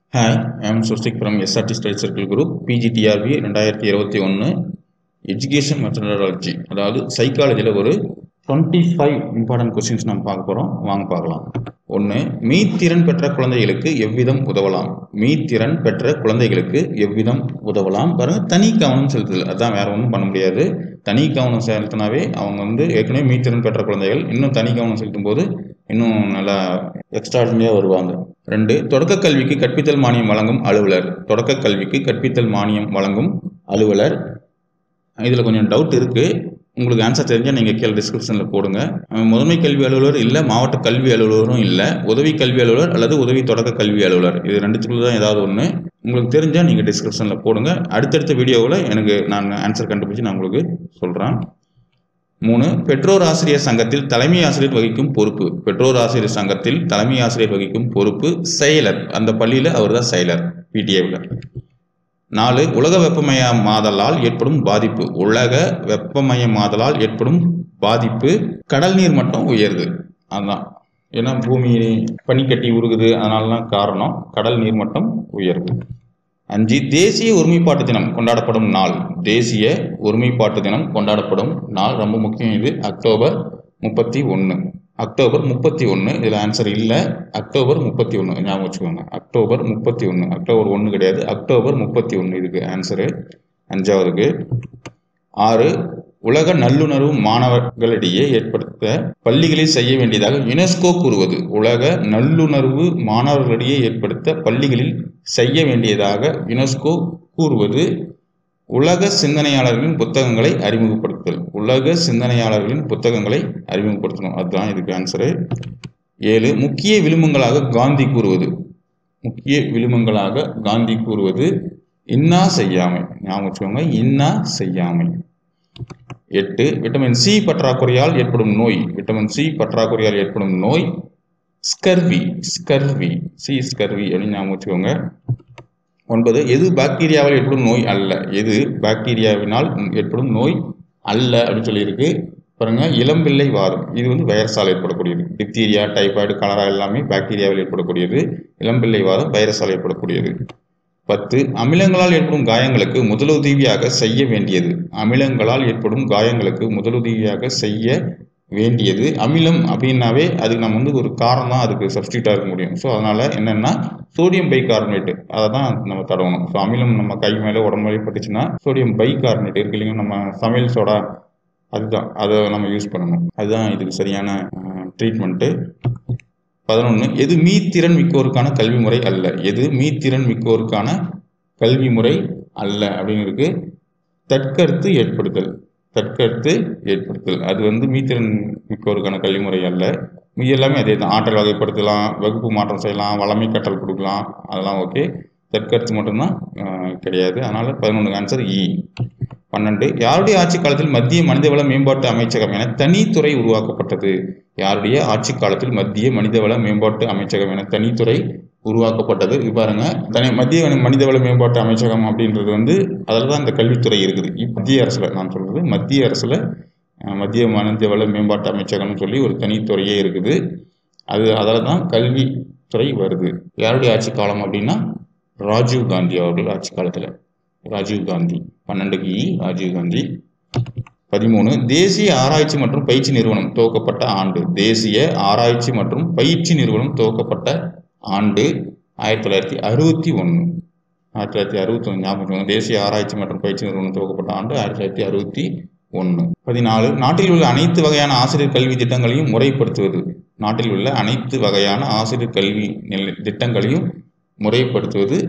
Hi, I am Swastik from SRT Study Circle Group, PGTRB ரெண்டாயிரத்தி இருபத்தி ஒன்று education methodology அதாவது சைக்காலஜியில் ஒரு டுவெண்ட்டி ஃபைவ் இம்பார்ட்டன்ட் கொஸ்டின்ஸ் நம்ம பார்க்க போகிறோம் வாங்க பார்க்கலாம் ஒன்று மீத்திறன் பெற்ற குழந்தைகளுக்கு எவ்விதம் உதவலாம் மீத்திறன் பெற்ற குழந்தைகளுக்கு எவ்விதம் உதவலாம் பாருங்க தனி கவனம் செலுத்துதல் அதான் வேற ஒன்றும் பண்ண முடியாது தனி கவனம் செலுத்தினாவே அவங்க வந்து ஏற்கனவே மீத்திறன் பெற்ற குழந்தைகள் இன்னும் தனி கவனம் செலுத்தும் போது இன்னும் நல்லா எக்ஸ்ட்ராடினியாக வருவாங்க ரெண்டு தொடக்க கல்விக்கு கற்பித்தல் மானியம் வழங்கும் அலுவலர் தொடக்க கல்விக்கு கற்பித்தல் மானியம் வழங்கும் அலுவலர் இதில் கொஞ்சம் டவுட் இருக்குது உங்களுக்கு ஆன்சர் தெரிஞ்சால் நீங்கள் கீழே டிஸ்கிரிப்ஷனில் போடுங்க அஹ் முதன்மை கல்வி அலுவலர் இல்லை மாவட்ட கல்வி அலுவலரும் இல்லை உதவி கல்வி அலுவலர் அல்லது உதவி தொடக்க கல்வி அலுவலர் இது ரெண்டுத்துக்குள்ள தான் ஏதாவது ஒன்று உங்களுக்கு தெரிஞ்சால் நீங்கள் டிஸ்கிரிப்ஷனில் போடுங்க அடுத்தடுத்த வீடியோவில் எனக்கு நான் ஆன்சர் கண்டுபிடிச்சி நான் உங்களுக்கு சொல்கிறேன் மூணு பெற்றோர் ஆசிரியர் சங்கத்தில் தலைமை ஆசிரியர் வகிக்கும் பொறுப்பு பெற்றோர் ஆசிரியர் சங்கத்தில் தலைமை ஆசிரியர் வகிக்கும் பொறுப்பு செயலர் அந்த பள்ளியில் அவர் தான் செயலர் பிடிஏவில் நாலு உலக வெப்பமயமாதலால் ஏற்படும் பாதிப்பு உலக வெப்பமயமாதலால் ஏற்படும் பாதிப்பு கடல் நீர் மட்டம் உயருது அதுதான் ஏன்னா பூமி பனிக்கட்டி உருகுது அதனாலலாம் காரணம் கடல் நீர் மட்டம் உயருது அஞ்சு தேசிய ஒருமைப்பாட்டு தினம் கொண்டாடப்படும் நாள் தேசிய ஒருமைப்பாட்டு தினம் கொண்டாடப்படும் நாள் ரொம்ப முக்கியம் இது அக்டோபர் முப்பத்தி ஒன்று அக்டோபர் முப்பத்தி ஒன்று இதில் ஆன்சர் இல்லை அக்டோபர் முப்பத்தி ஒன்று ஞாபகம் வச்சுக்கோங்க அக்டோபர் முப்பத்தி ஒன்று அக்டோபர் ஒன்று கிடையாது அக்டோபர் முப்பத்தி ஒன்று இதுக்கு ஆன்சரு அஞ்சாவதுக்கு ஆறு உலக நல்லுணர்வு மாணவர்களிடையே ஏற்படுத்த பள்ளிகளில் செய்ய வேண்டியதாக யுனெஸ்கோ கூறுவது உலக நல்லுணர்வு மாணவர்களிடையே ஏற்படுத்த பள்ளிகளில் செய்ய வேண்டியதாக யுனெஸ்கோ கூறுவது உலக சிந்தனையாளர்களின் புத்தகங்களை அறிமுகப்படுத்துதல் உலக சிந்தனையாளர்களின் புத்தகங்களை அறிமுகப்படுத்தணும் அதுதான் இதுக்கு ஆன்சரு ஏழு முக்கிய விளிம்புங்களாக காந்தி கூறுவது முக்கிய விளிம்புங்களாக காந்தி கூறுவது இன்னா செய்யாமை ஞாபகம் வச்சுக்கோங்க இன்னா செய்யாமை எட்டு விட்டமின் சி பற்றாக்குறையால் ஏற்படும் நோய் விட்டமின் சி பற்றாக்குறையால் ஏற்படும் நோய் ஸ்கர்வி ஸ்கர்வி சி ஸ்கர்வி அப்படின்னு ஞாபகம் வச்சுக்கோங்க ஒன்பது எது பாக்டீரியாவால் ஏற்படும் நோய் அல்ல எது பாக்டீரியாவினால் ஏற்படும் நோய் அல்ல அப்படின்னு சொல்லியிருக்கு பாருங்க இளம்பிள்ளை வாதம் இது வந்து வைரஸால் ஏற்படக்கூடியது டிப்தீரியா டைபாய்டு கலரா எல்லாமே பாக்டீரியாவில் ஏற்படக்கூடியது இளம்பிள்ளை வாதம் வைரஸால் ஏற்படக்கூடியது பத்து அமிலங்களால் ஏற்படும் காயங்களுக்கு முதலுதவியாக செய்ய வேண்டியது அமிலங்களால் ஏற்படும் காயங்களுக்கு முதலுதவியாக செய்ய வேண்டியது அமிலம் அப்படின்னாவே அதுக்கு நம்ம வந்து ஒரு காரம் தான் அதுக்கு சப்ஸ்டியூட்டாக இருக்க முடியும் ஸோ அதனால் என்னென்னா சோடியம் பை கார்பனேட்டு அதை தான் நம்ம தடவணும் ஸோ அமிலம் நம்ம கை மேலே உடம்பு மேலே பட்டுச்சுன்னா சோடியம் பை கார்பனேட் இருக்கு இல்லைங்க நம்ம சமையல் சோடா அதுதான் அதை நம்ம யூஸ் பண்ணணும் அதுதான் இதுக்கு சரியான ட்ரீட்மெண்ட்டு பதினொன்று எது மீத்திறன் மிக்கோருக்கான கல்வி முறை அல்ல எது மீத்திறன் மிக்கோருக்கான கல்வி முறை அல்ல அப்படின்னு இருக்கு தற்கருத்து ஏற்படுத்தல் தற்கருத்து ஏற்படுத்தல் அது வந்து மீத்திறன் மிக்கோருக்கான கல்வி முறை அல்ல மீதி எல்லாமே அதே தான் ஆற்றல் வகைப்படுத்தலாம் வகுப்பு மாற்றம் செய்யலாம் வளமை கற்றல் கொடுக்கலாம் அதெல்லாம் ஓகே தற்கருத்து மட்டும்தான் கிடையாது அதனால் பதினொன்று ஆன்சர் இ பன்னெண்டு யாருடைய ஆட்சி காலத்தில் மத்திய மனிதவள மேம்பாட்டு அமைச்சகம் என தனித்துறை உருவாக்கப்பட்டது யாருடைய ஆட்சி காலத்தில் மத்திய மனிதவள மேம்பாட்டு அமைச்சகம் என தனித்துறை உருவாக்கப்பட்டது பாருங்க தனி மத்திய மனிதவள மேம்பாட்டு அமைச்சகம் அப்படின்றது வந்து அதில் தான் இந்த கல்வித்துறை இருக்குது மத்திய அரசில் நான் சொல்றது மத்திய அரசில் மத்திய மனிதவள மேம்பாட்டு அமைச்சகம்னு சொல்லி ஒரு தனித்துறையே இருக்குது அது அதில் தான் கல்வித்துறை வருது யாருடைய ஆட்சி காலம் அப்படின்னா ராஜீவ் காந்தி அவர்கள் ஆட்சி காலத்தில் ராஜீவ் காந்தி பன்னெண்டுக்கு இ ராஜீவ் காந்தி பதிமூணு தேசிய ஆராய்ச்சி மற்றும் பயிற்சி நிறுவனம் துவக்கப்பட்ட ஆண்டு தேசிய ஆராய்ச்சி மற்றும் பயிற்சி நிறுவனம் துவக்கப்பட்ட ஆண்டு ஆயிரத்தி தொள்ளாயிரத்தி அறுபத்தி ஒன்று ஆயிரத்தி தொள்ளாயிரத்தி அறுபத்தி ஒன்று ஞாபகம் தேசிய ஆராய்ச்சி மற்றும் பயிற்சி நிறுவனம் துவக்கப்பட்ட ஆண்டு ஆயிரத்தி தொள்ளாயிரத்தி அறுபத்தி ஒன்று பதினாலு நாட்டில் உள்ள அனைத்து வகையான ஆசிரியர் கல்வி திட்டங்களையும் முறைப்படுத்துவது நாட்டில் உள்ள அனைத்து வகையான ஆசிரியர் கல்வி திட்டங்களையும் முறைப்படுத்துவது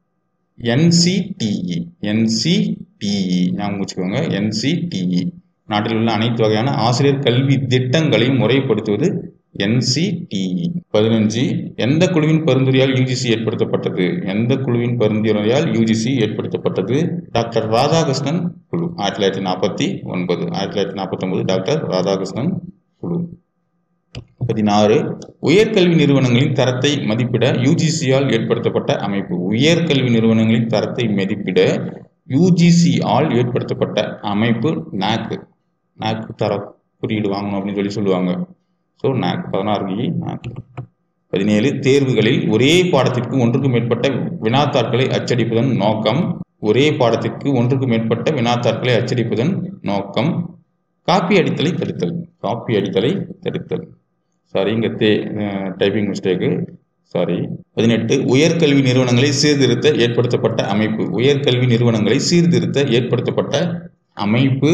என்சிடிஇ என்சிடிஇ ஞாபகம் வச்சுக்கோங்க என்சிடிஇ நாட்டில் உள்ள அனைத்து வகையான ஆசிரியர் கல்வி திட்டங்களையும் முறைப்படுத்துவது என்சிடிஇ பதினஞ்சு எந்த குழுவின் பரிந்துரையால் யூஜிசி ஏற்படுத்தப்பட்டது எந்த குழுவின் பரிந்துரையால் யூஜிசி ஏற்படுத்தப்பட்டது டாக்டர் ராதாகிருஷ்ணன் குழு ஆயிரத்தி தொள்ளாயிரத்தி நாற்பத்தி ஒன்பது ஆயிரத்தி தொள்ளாயிரத்தி நாற்பத்தி ஒன்பது டாக்டர் ராதாகிருஷ்ணன் குழு பதினாறு உயர்கல்வி நிறுவனங்களின் தரத்தை மதிப்பிட யூஜிசியால் ஏற்படுத்தப்பட்ட அமைப்பு உயர்கல்வி நிறுவனங்களின் தரத்தை மதிப்பிட யூஜிசி ஆல் ஏற்படுத்தப்பட்ட அமைப்பு நாக் நாக் தர குறியீடு வாங்கணும் அப்படின்னு சொல்லி சொல்லுவாங்க ஸோ நாக் பதினாறு இ நாக் பதினேழு தேர்வுகளில் ஒரே பாடத்திற்கு ஒன்றுக்கு மேற்பட்ட வினாத்தாட்களை அச்சடிப்பதன் நோக்கம் ஒரே பாடத்திற்கு ஒன்றுக்கு மேற்பட்ட வினாத்தாட்களை அச்சடிப்பதன் நோக்கம் காப்பி அடித்தலை தடுத்தல் காப்பி அடித்தலை தடுத்தல் சாரி இங்கே தே டைப்பிங் மிஸ்டேக்கு சாரி பதினெட்டு உயர்கல்வி நிறுவனங்களை சீர்திருத்த ஏற்படுத்தப்பட்ட அமைப்பு உயர்கல்வி நிறுவனங்களை சீர்திருத்த ஏற்படுத்தப்பட்ட அமைப்பு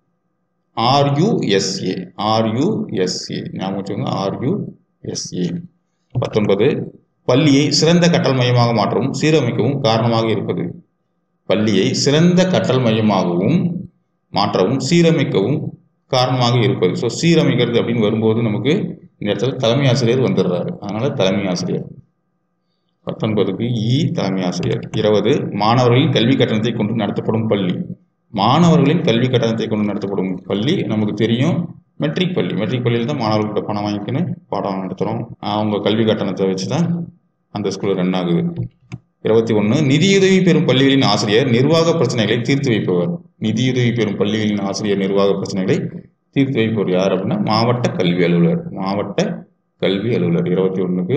ஆர்யூஎஸ்ஏ ஆர்யூஎஸ்ஏ ஞாபகம் வச்சுக்கோங்க ஆர்யூஎஸ்ஏ பத்தொன்பது பள்ளியை சிறந்த கற்றல் மையமாக மாற்றவும் சீரமைக்கவும் காரணமாக இருப்பது பள்ளியை சிறந்த கற்றல் மையமாகவும் மாற்றவும் சீரமைக்கவும் காரணமாக இருப்பது ஸோ சீரமைக்கிறது அப்படின்னு வரும்போது நமக்கு இந்த இடத்துல தலைமை ஆசிரியர் வந்துடுறாரு அதனால தலைமை ஆசிரியர் பத்தொன்பதுக்கு இ தலைமை ஆசிரியர் இருபது மாணவர்களின் கல்வி கட்டணத்தை கொண்டு நடத்தப்படும் பள்ளி மாணவர்களின் கல்வி கட்டணத்தை கொண்டு நடத்தப்படும் பள்ளி நமக்கு தெரியும் மெட்ரிக் பள்ளி மெட்ரிக் பள்ளியில் தான் மாணவர்கள்ட்ட பணம் வாங்கிக்கின்னு பாடம் நடத்துகிறோம் அவங்க கல்வி கட்டணத்தை வச்சு தான் அந்த ஸ்கூல் ரன் ஆகுது இருபத்தி ஒன்று நிதியுதவி பெறும் பள்ளிகளின் ஆசிரியர் நிர்வாக பிரச்சனைகளை தீர்த்து வைப்பவர் நிதியுதவி பெறும் பள்ளிகளின் ஆசிரியர் நிர்வாக பிரச்சனைகளை தீர்த்து வைப்பவர் யார் அப்படின்னா மாவட்ட கல்வி அலுவலர் மாவட்ட கல்வி அலுவலர் இருபத்தி ஒன்றுக்கு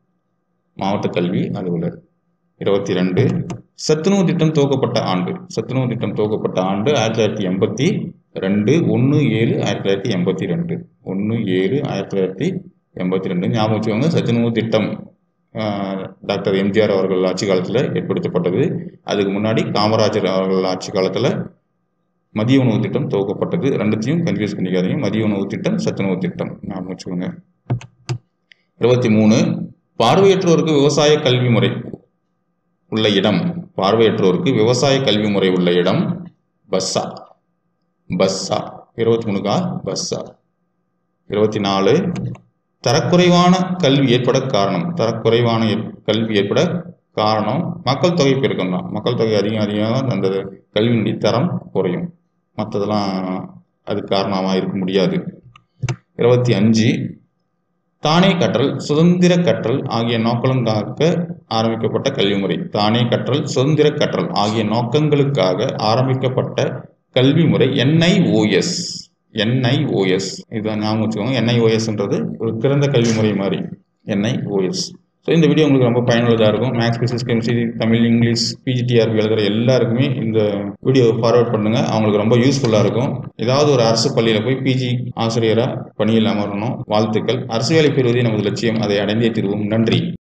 மாவட்ட கல்வி அலுவலர் இருபத்தி ரெண்டு சத்துணவு திட்டம் துவக்கப்பட்ட ஆண்டு சத்துணவு திட்டம் துவக்கப்பட்ட ஆண்டு ஆயிரத்தி தொள்ளாயிரத்தி எண்பத்தி ரெண்டு ஒன்று ஏழு ஆயிரத்தி தொள்ளாயிரத்தி எண்பத்தி ரெண்டு ஒன்று ஏழு ஆயிரத்தி தொள்ளாயிரத்தி எண்பத்தி ரெண்டு ஞாபகம் வச்சுக்கோங்க சத்துணவு திட்டம் ஆஹ், டாக்டர் எம்ஜிஆர் அவர்கள் ஆட்சி காலத்தில் ஏற்படுத்தப்பட்டது அதுக்கு முன்னாடி காமராஜர் அவர்கள் ஆட்சி காலத்தில் மதிய உணவு திட்டம் துவக்கப்பட்டது ரெண்டுத்தையும் கன்ஃபியூஸ் பண்ணிக்காதீங்க மதிய உணவு திட்டம் சத்துணவு திட்டம் ஞாபகம் வச்சுக்கோங்க இருபத்தி மூணு பார்வையற்றோருக்கு விவசாய கல்வி முறை உள்ள இடம் பார்வையற்றோருக்கு விவசாய கல்வி முறை உள்ள இடம் பஸ்ஸா பஸ்ஸா இருபத்தி மூணுக்கா பஸ்ஸா இருபத்தி நாலு தரக்குறைவான கல்வி ஏற்பட காரணம் தரக்குறைவான ஏற்- கல்வி ஏற்பட காரணம் மக்கள் தொகை பெருக்கம் தான் மக்கள் தொகை அதிகம் அதிகம் அந்த கல்வியினுடைய தரம் குறையும் மற்றதெல்லாம் அது காரணமாக இருக்க முடியாது இருபத்தி அஞ்சு தானே கற்றல் சுதந்திர கற்றல் ஆகிய நோக்கங்களுக்காக ஆரம்பிக்கப்பட்ட கல்வி முறை தானே கற்றல் சுதந்திர கற்றல் ஆகிய நோக்கங்களுக்காக ஆரம்பிக்கப்பட்ட கல்வி முறை என்ஐஓஎஸ் என்ஐஓஎஸ் இதை ஞாபகம் வச்சுக்கோங்க என்ஐஓஎஸ்ன்றது ஒரு திறந்த கல்வி முறை மாதிரி என்ஐஓஎஸ் ஸோ இந்த வீடியோ உங்களுக்கு ரொம்ப பயனுள்ளதாக இருக்கும் maths physics chemistry Tamil English PGTRB எழுதுகிற எல்லாருக்குமே இந்த வீடியோ ஃபார்வர்ட் பண்ணுங்க அவங்களுக்கு ரொம்ப யூஸ்ஃபுல்லாக இருக்கும் ஏதாவது ஒரு அரசு பள்ளியில் போய் பிஜி ஆசிரியராக பணியில் அமரணும் வாழ்த்துக்கள் அரசு வேலை பெறுவதே நமது லட்சியம் அதை அடைந்தே தீர்வோம் நன்றி